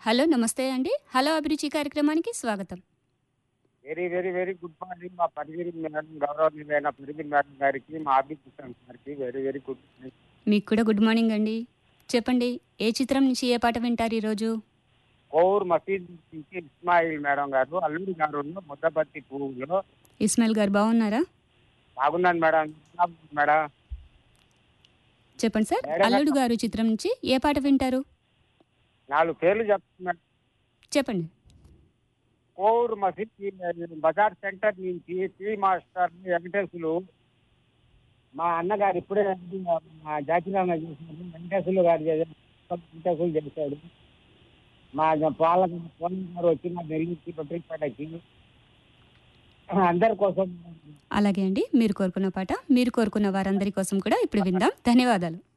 Hello నమస్తే అండి hello అభిరుచి కార్యక్రమానికి స్వాగతం very very very good morning మా పరిగిరి మేడం గౌరవనీయులైన పరిగిరి మేడం గారికి మా అభికృష్ణ గారికి వెరీ వెరీ గుడ్ మార్నింగ్ మీకు కూడా గుడ్ మార్నింగ్ అండి చెప్పండి ఏ చిత్రం నుంచి ఏ పాట వింటారు ఈరోజు కోవూర్ మసీద్ నుంచి ఇస్మాయిల్ మేడం గారు అల్లుడి గారు ముద్దపత్తి పువ్వులో ఇస్మాయిల్ గారు బాగున్నారా బాగున్నాను మేడం ఎలా ఉన్నారు మేడం చెప్పండి సార్ మేడం అల్లుడు గారు చిత్రం నుంచి ఏ పాట వింటారు నాలుగు పేర్లు చెప్తున్నాను చెప్పండి కోవూర్ మసీద్ బజార్ సెంటర్ నుంచి టీ మాస్టర్ వెంకటేశులు మా అన్నగారు ఇప్పుడే మా జాతిరామ చేసినారు వెంకటేశులు గారు చేశారు. వెంకటేశులు చేశాడు మా పాలక పోలం గారు వచ్చి మా నెల్లికి పట్టిపేటకి అందరి కోసం అలాగే అండి మీరు కోరుకున్న పాట మీరు కోరుకున్న వారందరి కోసం కూడా ఇప్పుడు విందాం ధన్యవాదాలు